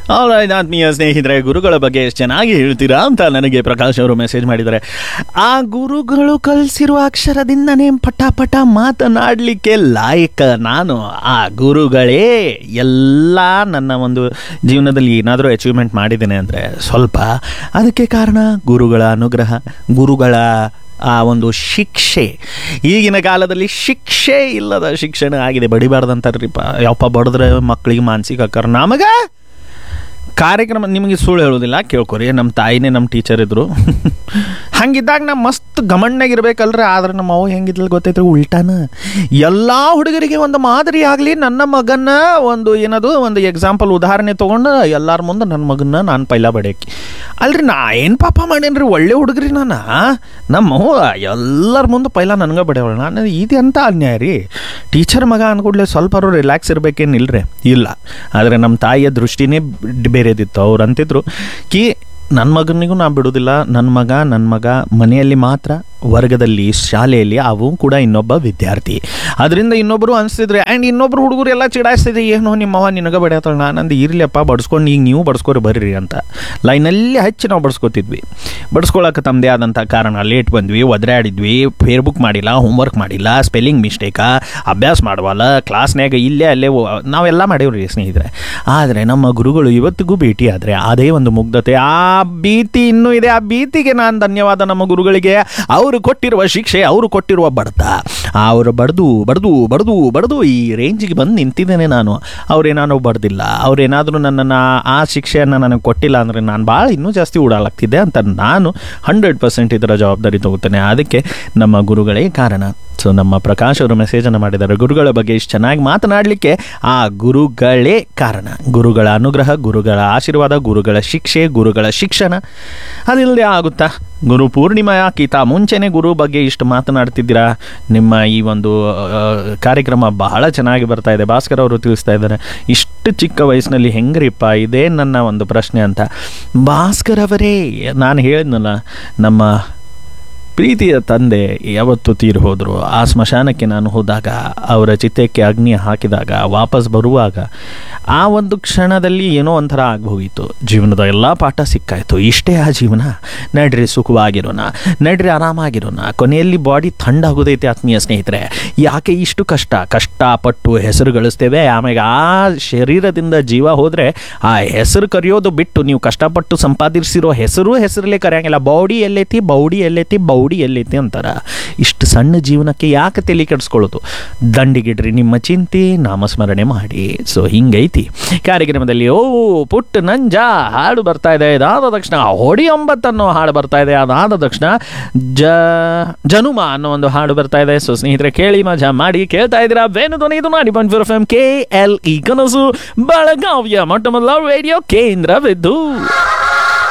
all right ಆತ್ಮೀಯ ಸ್ನೇಹಿತರೆ ಗುರುಗಳ ಬಗ್ಗೆ ಎಷ್ಟು ಚೆನ್ನಾಗಿ ಹೇಳ್ತೀರಾ ಅಂತ ನನಗೆ ಪ್ರಕಾಶ್ ಅವರು ಮೆಸೇಜ್ ಮಾಡಿದ್ದಾರೆ ಆ ಗುರುಗಳು ಕಲಿಸಿರುವ ಅಕ್ಷರದಿಂದನೇ ಪಟ ಪಟ ಮಾತನಾಡಲಿಕ್ಕೆ ಲಾಯಕ ನಾನು ಆ ಗುರುಗಳೇ ಎಲ್ಲ ನನ್ನ ಒಂದು ಜೀವನದಲ್ಲಿ ಏನಾದರೂ ಅಚೀವ್ಮೆಂಟ್ ಮಾಡಿದ್ದೇನೆ ಅಂದರೆ ಸ್ವಲ್ಪ ಅದಕ್ಕೆ ಕಾರಣ ಗುರುಗಳ ಅನುಗ್ರಹ ಗುರುಗಳ ಆ ಒಂದು ಶಿಕ್ಷೆ ಈಗಿನ ಕಾಲದಲ್ಲಿ ಶಿಕ್ಷೆ ಇಲ್ಲದ ಶಿಕ್ಷಣ ಆಗಿದೆ ಬಡಿಬಾರ್ದಂತಾರ್ರಿಪ್ಪ ಯಪ್ಪ ಬಡಿದ್ರೆ ಮಕ್ಕಳಿಗೆ ಮಾನಸಿಕ ಆಕಾರ ನಮಗ ಕಾರ್ಯಕ್ರಮ ನಿಮಗೆ ಸುಳ್ಳು ಹೇಳೋದಿಲ್ಲ ಕೇಳ್ಕೊರಿ ನಮ್ಮ ತಾಯಿನೇ ನಮ್ಮ ಟೀಚರ್ ಇದ್ರು ಹಂಗಿದ್ದಾಗ ನಾ ಮಸ್ತ್ ಗಮಣ್ಣಗಿರ್ಬೇಕಲ್ರಿ ಆದ್ರೆ ನಮ್ಮ ಅವು ಹೆಂಗಿದ್ಲ ಗೊತ್ತೈತ್ರಿ ಉಲ್ಟಾನ ಎಲ್ಲ ಹುಡುಗರಿಗೆ ಒಂದು ಮಾದರಿ ಆಗಲಿ ನನ್ನ ಮಗನ ಒಂದು ಏನದು ಒಂದು ಎಕ್ಸಾಂಪಲ್ ಉದಾಹರಣೆ ತೊಗೊಂಡು ಎಲ್ಲರ ಮುಂದೆ ನನ್ನ ಮಗನ್ನ ನಾನು ಪೈಲ ಬಡಿಯಕ್ಕೆ ಅಲ್ರಿ ನಾ ಏನು ಪಾಪ ಮಾಡೇನ್ರಿ ಒಳ್ಳೆ ಹುಡುಗ್ರಿ ನಾನು ನಮ್ಮ ಅವ್ವ ಎಲ್ಲರ ಮುಂದೆ ಪೈಲ ನನಗೆ ಬಡಿಯವಳು ನಾನು ಇದು ಎಂತ ಅನ್ಯಾಯ ರೀ ಟೀಚರ್ ಮಗ ಅನ್ಕೊಡ್ಲೆ ಸ್ವಲ್ಪ ರಿಲ್ಯಾಕ್ಸ್ ಇರ್ಬೇಕೇನಿಲ್ರಿ ಇಲ್ಲ ಆದರೆ ನಮ್ಮ ತಾಯಿಯ ದೃಷ್ಟಿನೇ ಬ್- ಬೇರೆದಿತ್ತು ಅವ್ರು ಅಂತಿದ್ರು ಕಿ ನನ್ನ ಮಗನಿಗೂ ನಾ ಬಿಡೋದಿಲ್ಲ ನನ್ನ ಮಗ ನನ್ನ ಮಗ ಮನೆಯಲ್ಲಿ ಮಾತ್ರ ವರ್ಗದಲ್ಲಿ ಶಾಲೆಯಲ್ಲಿ ಅವು ಕೂಡ ಇನ್ನೊಬ್ಬ ವಿದ್ಯಾರ್ಥಿ ಅದರಿಂದ ಇನ್ನೊಬ್ಬರು ಅನಿಸ್ತಿದ್ರೆ ಆ್ಯಂಡ್ ಇನ್ನೊಬ್ರು ಹುಡುಗರು ಎಲ್ಲ ಚಿಡಾಯಿಸ್ತಿದ್ದೆ ಏನೋ ನಿಮ್ಮವ್ವ ನಿನಗೆ ಬಡಿಯತ್ತಾಳ ನಾನಂದು ಇರ್ಲಿಯಪ್ಪ ಬಡಿಸ್ಕೊಂಡು ಈಗ ನೀವು ಬಡಿಸ್ಕೊರಿ ಬರ್ರಿ ಅಂತ ಲೈನಲ್ಲಿ ಹಚ್ಚಿ ನಾವು ಬಡಿಸ್ಕೊತಿದ್ವಿ ಬಡಿಸ್ಕೊಳಕ್ಕೆ ತಮ್ಮದೇ ಆದಂಥ ಕಾರಣ ಲೇಟ್ ಬಂದ್ವಿ ಒದ್ರಾಡಿದ್ವಿ ಫೇರ್ಬುಕ್ ಮಾಡಿಲ್ಲ ಹೋಮ್ವರ್ಕ್ ಮಾಡಿಲ್ಲ ಸ್ಪೆಲ್ಲಿಂಗ್ ಮಿಸ್ಟೇಕಾ ಅಭ್ಯಾಸ ಮಾಡವಲ್ಲ ಕ್ಲಾಸ್ನ್ಯಾಗ ಇಲ್ಲೇ ಅಲ್ಲೇ ಓ- ನಾವೆಲ್ಲ ಮಾಡೇವ್ರಿ ಸ್ನೇಹಿತರೆ ಆದರೆ ನಮ್ಮ ಗುರುಗಳು ಇವತ್ತಿಗೂ ಭೇಟಿ ಆದರೆ ಅದೇ ಒಂದು ಮುಗ್ಧತೆ ಆ ಭೀತಿ ಇನ್ನೂ ಇದೆ ಆ ಭೀತಿಗೆ ನಾನು ಧನ್ಯವಾದ ನಮ್ಮ ಗುರುಗಳಿಗೆ ಅವರು ಕೊಟ್ಟಿರುವ ಶಿಕ್ಷೆ ಅವರು ಕೊಟ್ಟಿರುವ ಬಡ್ತ ಅವರು ಬಡ್ದು ಬಡ್ದು ಬಡ್ದು ಬಡ್ದು ಈ ರೇಂಜಿಗೆ ಬಂದು ನಿಂತಿದ್ದೇನೆ ನಾನು ಅವ್ರೇನಾದ್ರು ಬಡ್ದಿಲ್ಲ ಅವ್ರೇನಾದರೂ ನನ್ನನ್ನು ಆ ಶಿಕ್ಷೆಯನ್ನು ನನಗೆ ಕೊಟ್ಟಿಲ್ಲ ಅಂದರೆ ನಾನು ಭಾಳ ಇನ್ನೂ ಜಾಸ್ತಿ ಓಡಾಲಾಗ್ತಿದ್ದೆ ಅಂತ ನಾನು ಹಂಡ್ರೆಡ್ ಪರ್ಸೆಂಟ್ ಇದರ ಜವಾಬ್ದಾರಿ ತಗೋತೇನೆ ಅದಕ್ಕೆ ನಮ್ಮ ಗುರುಗಳೇ ಕಾರಣ ಸೊ ನಮ್ಮ ಪ್ರಕಾಶ್ ಅವರು ಮೆಸೇಜನ್ನು ಮಾಡಿದ್ದಾರೆ ಗುರುಗಳ ಬಗ್ಗೆ ಇಷ್ಟು ಚೆನ್ನಾಗಿ ಮಾತನಾಡಲಿಕ್ಕೆ ಆ ಗುರುಗಳೇ ಕಾರಣ ಗುರುಗಳ ಅನುಗ್ರಹ ಗುರುಗಳ ಆಶೀರ್ವಾದ ಗುರುಗಳ ಶಿಕ್ಷೆ ಗುರುಗಳ ಶಿಕ್ಷಣ ಅದಿಲ್ಲದೆ ಆಗುತ್ತಾ ಗುರು ಪೂರ್ಣಿಮೆಯಾಕಿತ ಮುಂಚೆನೇ ಗುರು ಬಗ್ಗೆ ಇಷ್ಟು ಮಾತನಾಡ್ತಿದ್ದೀರಾ ನಿಮ್ಮ ಈ ಒಂದು ಆ, ಕಾರ್ಯಕ್ರಮ ಬಹಳ ಚೆನ್ನಾಗಿ ಬರ್ತಾ ಇದೆ ಭಾಸ್ಕರ್ ಅವರು ತಿಳಿಸ್ತಾ ಇದ್ದಾರೆ ಇಷ್ಟು ಚಿಕ್ಕ ವಯಸ್ಸಿನಲ್ಲಿ ಹೆಂಗ್ರಿಪ್ಪ ಇದೇ ನನ್ನ ಒಂದು ಪ್ರಶ್ನೆ ಅಂತ ಭಾಸ್ಕರ್ ಅವರೇ ನಾನು ಹೇಳಿದ್ನಲ್ಲ ನಮ್ಮ ಪ್ರೀತಿಯ ತಂದೆ ಯಾವತ್ತು ತೀರಿ ಹೋದರು ಆ ಸ್ಮಶಾನಕ್ಕೆ ನಾನು ಹೋದಾಗ ಅವರ ಚಿತ್ತಕ್ಕೆ ಅಗ್ನಿ ಹಾಕಿದಾಗ ವಾಪಸ್ ಬರುವಾಗ ಆ ಒಂದು ಕ್ಷಣದಲ್ಲಿ ಏನೋ ಒಂಥರ ಆಗೋಗಿತ್ತು ಜೀವನದ ಎಲ್ಲ ಪಾಠ ಸಿಕ್ಕಾಯಿತು ಇಷ್ಟೇ ಆ ಜೀವನ ನಡ್ರಿ ಸುಖವಾಗಿರೋಣ ನಡ್ರಿ ಆರಾಮಾಗಿರೋಣ ಕೊನೆಯಲ್ಲಿ ಬಾಡಿ ಥಂಡಾಗೋದೈತೆ ಆತ್ಮೀಯ ಸ್ನೇಹಿತರೆ ಯಾಕೆ ಇಷ್ಟು ಕಷ್ಟ ಕಷ್ಟಪಟ್ಟು ಹೆಸರು ಗಳಿಸ್ತೇವೆ ಆಮೇಲೆ ಆ ಶರೀರದಿಂದ ಜೀವ ಹೋದರೆ ಆ ಹೆಸರು ಕರೆಯೋದು ಬಿಟ್ಟು ನೀವು ಕಷ್ಟಪಟ್ಟು ಸಂಪಾದಿಸಿರೋ ಹೆಸರು ಹೆಸರಲ್ಲೇ ಕರೆಯಂಗಿಲ್ಲ ಬೌಡಿ ಎಲ್ಲೈತಿ ಬೌಡಿ ಎಲ್ಲೈತಿ ಬೌಡಿ ಎಲ್ಲೈತಿ ಅಂತಾರ ಇಷ್ಟು ಸಣ್ಣ ಜೀವನಕ್ಕೆ ಯಾಕೆ ತಲೆ ಕೆಡಿಸ್ಕೊಳ್ಳೋದು ದಂಡಿಗಿಡ್ರಿ ನಿಮ್ಮ ಚಿಂತೆ ನಾಮಸ್ಮರಣೆ ಮಾಡಿ ಸೊ ಹಿಂಗೈತಿ ಕಾರ್ಯಕ್ರಮದಲ್ಲಿ ಓ ಪುಟ್ಟ ನಂಜ ಹಾಡು ಬರ್ತಾ ಇದೆ ಅದಾದ ತಕ್ಷಣ ಹೊಡಿ ಒಂಬತ್ತು ಅನ್ನೋ ಹಾಡು ಬರ್ತಾ ಇದೆ ಅದಾದ ತಕ್ಷಣ ಜ ಜನುಮ ಅನ್ನೋ ಒಂದು ಹಾಡು ಬರ್ತಾ ಇದೆ ಸೊ ಸ್ನೇಹಿತರೆ ಕೇಳಿ ಮಜಾ ಮಾಡಿ ಕೇಳ್ತಾ ಇದ್ದೀರಾ ವೇಣು ಧ್ವನಿ ಇದು ಮಾಡಿ point four F M K L E ಕನಸು ಬೆಳಗಾವಿಯ ಮೊಟ್ಟ ಮೊದಲ ರೇಡಿಯೋ ಕೇಂದ್ರವಿದ್ದು